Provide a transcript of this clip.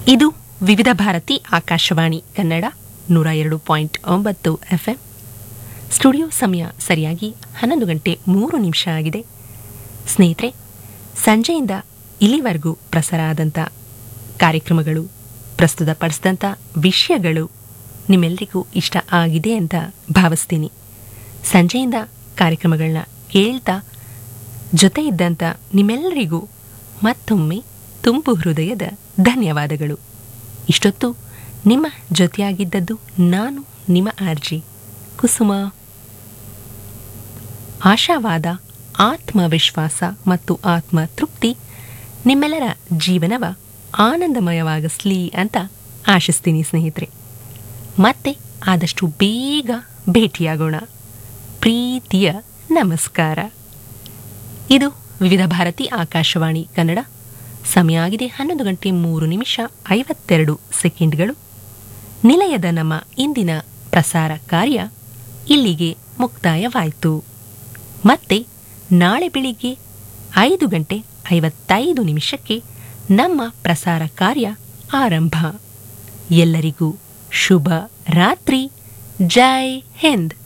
ಇದು ವಿವಿಧ ಭಾರತಿ ಆಕಾಶವಾಣಿ ಕನ್ನಡ ನೂರ ಎರಡು ಪಾಯಿಂಟ್ ಒಂಬತ್ತು ಎಫ್ಎಂ ಸ್ಟುಡಿಯೋ ಸಮಯ ಸರಿಯಾಗಿ ಹನ್ನೊಂದು ಗಂಟೆ ಮೂರು ನಿಮಿಷ ಆಗಿದೆ ಸ್ನೇಹಿತರೆ ಸಂಜೆಯಿಂದ ಇಲ್ಲಿವರೆಗೂ ಪ್ರಸಾರ ಆದಂಥ ಕಾರ್ಯಕ್ರಮಗಳು ಪ್ರಸ್ತುತಪಡಿಸಿದಂಥ ವಿಷಯಗಳು ನಿಮ್ಮೆಲ್ಲರಿಗೂ ಇಷ್ಟ ಆಗಿದೆ ಅಂತ ಭಾವಿಸ್ತೀನಿ ಸಂಜೆಯಿಂದ ಕಾರ್ಯಕ್ರಮಗಳನ್ನ ಕೇಳ್ತಾ ಜೊತೆ ಇದ್ದಂಥ ನಿಮ್ಮೆಲ್ಲರಿಗೂ ಮತ್ತೊಮ್ಮೆ ತುಂಬು ಹೃದಯದ ಧನ್ಯವಾದಗಳು ಇಷ್ಟೊತ್ತು ನಿಮ್ಮ ಜೊತೆಯಾಗಿದ್ದದ್ದು ನಾನು ನಿಮ್ಮ ಆರ್ಜಿ ಕುಸುಮ ಆಶಾವಾದ ಆತ್ಮವಿಶ್ವಾಸ ಮತ್ತು ಆತ್ಮ ತೃಪ್ತಿ ನಿಮ್ಮೆಲ್ಲರ ಜೀವನವ ಆನಂದಮಯವಾಗಿಸ್ಲಿ ಅಂತ ಆಶಿಸ್ತೀನಿ ಸ್ನೇಹಿತರೆ ಮತ್ತೆ ಆದಷ್ಟು ಬೇಗ ಭೇಟಿಯಾಗೋಣ ಪ್ರೀತಿಯ ನಮಸ್ಕಾರ ಇದು ವಿವಿಧ ಭಾರತಿ ಆಕಾಶವಾಣಿ ಕನ್ನಡ ಸಮಯ ಆಗಿದೆ ಹನ್ನೊಂದು ಗಂಟೆ ಮೂರು ನಿಮಿಷ ಐವತ್ತೆರಡು ಸೆಕೆಂಡ್ಗಳು ನಿಲಯದ ನಮ್ಮ ಇಂದಿನ ಪ್ರಸಾರ ಕಾರ್ಯ ಇಲ್ಲಿಗೆ ಮುಕ್ತಾಯವಾಯಿತು ಮತ್ತೆ ನಾಳೆ ಬೆಳಿಗ್ಗೆ ಐದು ಗಂಟೆ ಐವತ್ತೈದು ನಿಮಿಷಕ್ಕೆ ನಮ್ಮ ಪ್ರಸಾರ ಕಾರ್ಯ ಆರಂಭ ಎಲ್ಲರಿಗೂ ಶುಭ ರಾತ್ರಿ ಜೈ ಹಿಂದ್